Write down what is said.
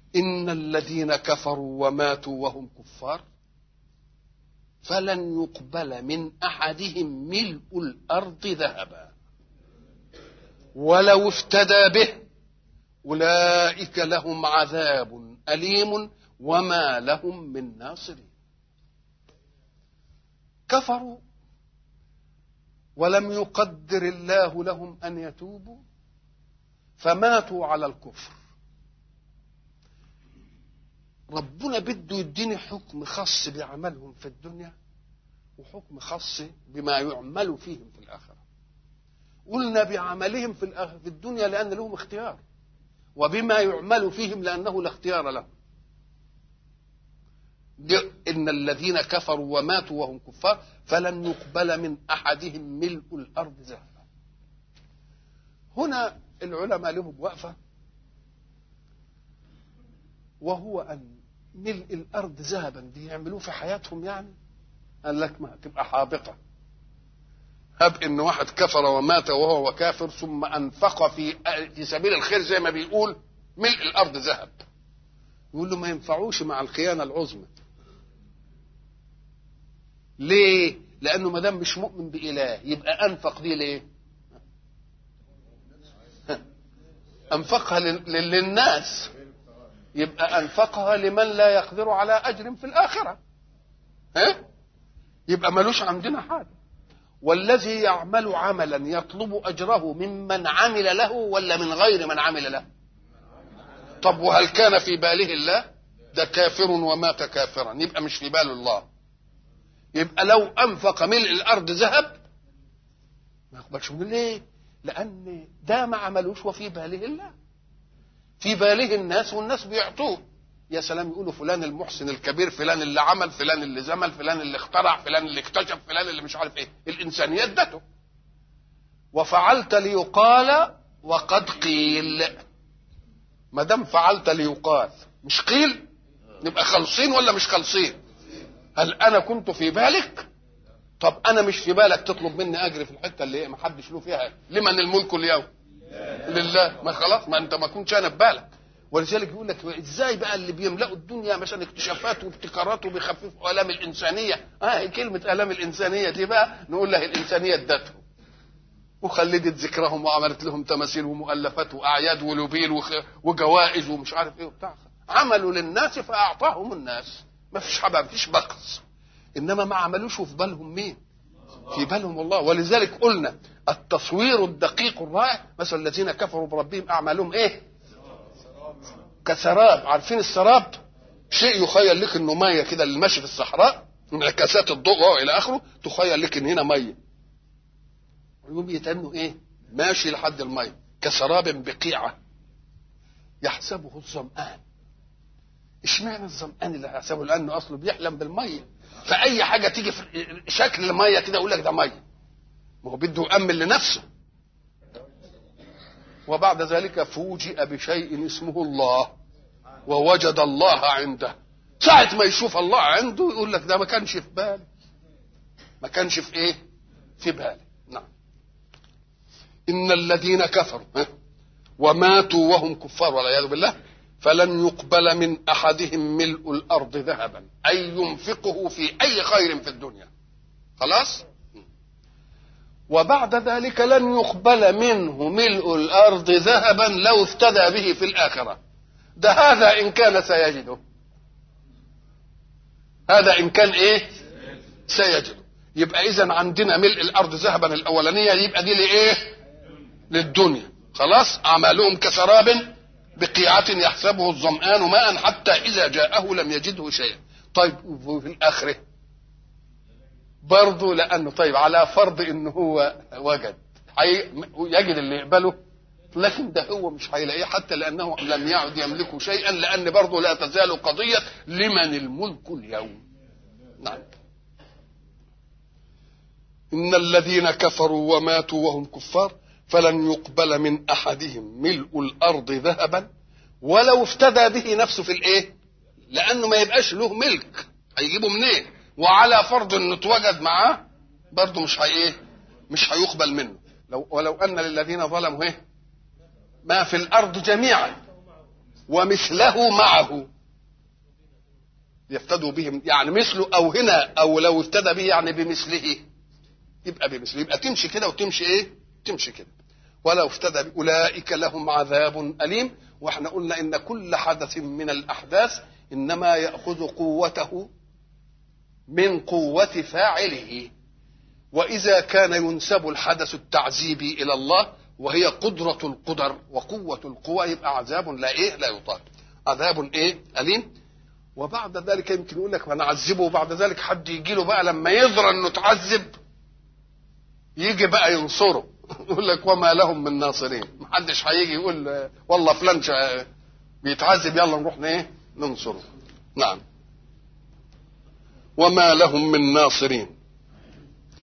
إن الذين كفروا وماتوا وهم كفار فلن يقبل من أحدهم ملء الأرض ذهبا ولو افتدى به أولئك لهم عذاب أليم وما لهم من ناصرين كفروا ولم يقدر الله لهم أن يتوبوا فماتوا على الكفر ربنا بده يديني حكم خاص بعملهم في الدنيا وحكم خاص بما يعمل فيهم في الآخرة قلنا بعملهم في في الدنيا لأن لهم اختيار وبما يعمل فيهم لأنه لا اختيار لهم إن الذين كفروا وماتوا وهم كفار فلن يقبل من أحدهم ملء الأرض ذهبا هنا العلماء لهم وقفة وهو أن ملء الأرض ذهبا دي يعملوه في حياتهم يعني قال لك ما تبقى حابطة هب ان واحد كفر ومات وهو كافر ثم انفق في في سبيل الخير زي ما بيقول ملء الارض ذهب يقول له ما ينفعوش مع الخيانه العظمى ليه لانه ما دام مش مؤمن باله يبقى انفق دي ليه انفقها للناس يبقى انفقها لمن لا يقدر على اجر في الاخره ها يبقى ملوش عندنا حاجه والذي يعمل عملا يطلب اجره ممن عمل له ولا من غير من عمل له طب وهل كان في باله الله ده كافر ومات كافرا يبقى مش في باله الله يبقى لو انفق ملء الارض ذهب ما يقبلش ليه لان ده ما عملوش وفي باله الله في باله الناس والناس بيعطوه يا سلام يقولوا فلان المحسن الكبير فلان اللي عمل فلان اللي زمل فلان اللي اخترع فلان اللي اكتشف فلان اللي مش عارف ايه الانسانيه ادته وفعلت ليقال وقد قيل ما دام فعلت ليقال مش قيل نبقى خالصين ولا مش خالصين هل انا كنت في بالك طب انا مش في بالك تطلب مني اجر في الحته اللي ما حدش له فيها لمن الملك اليوم لله ما خلاص ما انت ما كنتش انا في بالك ولذلك يقول لك ازاي بقى اللي بيملأوا الدنيا مثلا اكتشافات وابتكارات وبيخففوا الام الانسانيه اه كلمه الام الانسانيه دي بقى نقول لها الانسانيه ادته وخلدت ذكرهم وعملت لهم تماثيل ومؤلفات واعياد ولوبيل وخ... وجوائز ومش عارف ايه وبتاع عملوا للناس فاعطاهم الناس ما فيش حاجه ما فيش بقص انما ما عملوش في بالهم مين في بالهم الله ولذلك قلنا التصوير الدقيق الرائع مثلا الذين كفروا بربهم اعمالهم ايه كسراب عارفين السراب شيء يخيل لك انه ميه كده اللي ماشي في الصحراء انعكاسات الضوء الى اخره تخيل لك ان هنا ميه يقوم يتنوا ايه ماشي لحد الميه كسراب بقيعه يحسبه الظمآن اشمعنى الظمآن اللي هيحسبه لانه اصله بيحلم بالميه فاي حاجه تيجي في شكل الميه كده يقول لك ده ميه ما هو بده يامن لنفسه وبعد ذلك فوجئ بشيء اسمه الله ووجد الله عنده ساعة ما يشوف الله عنده يقول لك ده ما كانش في بالي ما كانش في ايه في بالي نعم إن الذين كفروا وماتوا وهم كفار والعياذ بالله فلن يقبل من أحدهم ملء الأرض ذهبا أي ينفقه في أي خير في الدنيا خلاص وبعد ذلك لن يقبل منه ملء الارض ذهبا لو افتدى به في الاخره ده هذا ان كان سيجده هذا ان كان ايه سيجده يبقى اذا عندنا ملء الارض ذهبا الاولانيه يبقى دي لايه للدنيا خلاص اعمالهم كسراب بقيعة يحسبه الظمآن ماء حتى إذا جاءه لم يجده شيئا طيب وفي الآخرة برضه لانه طيب على فرض انه هو وجد يجد اللي يقبله لكن ده هو مش هيلاقيه حتى لانه لم يعد يملك شيئا لان برضه لا تزال قضيه لمن الملك اليوم نعم ان الذين كفروا وماتوا وهم كفار فلن يقبل من احدهم ملء الارض ذهبا ولو افتدى به نفسه في الايه لانه ما يبقاش له ملك هيجيبه منين إيه؟ وعلى فرض انه اتوجد معاه برضه مش هي ايه مش هيقبل منه لو ولو ان للذين ظلموا ايه ما في الارض جميعا ومثله معه يفتدوا بهم يعني مثله او هنا او لو افتدى به يعني بمثله يبقى بمثله يبقى تمشي كده وتمشي ايه تمشي كده ولو افتدى اولئك لهم عذاب اليم واحنا قلنا ان كل حدث من الاحداث انما ياخذ قوته من قوه فاعله واذا كان ينسب الحدث التعذيبي الى الله وهي قدره القدر وقوه القوى يبقى عذاب لا ايه لا يطاق عذاب ايه اليم وبعد ذلك يمكن يقول لك نعذبه وبعد ذلك حد يجي له بقى لما يدرى انه تعذب يجي بقى ينصره يقول لك وما لهم من ناصرين محدش هيجي يقول والله فلان بيتعذب يلا نروح ايه ننصره نعم وما لهم من ناصرين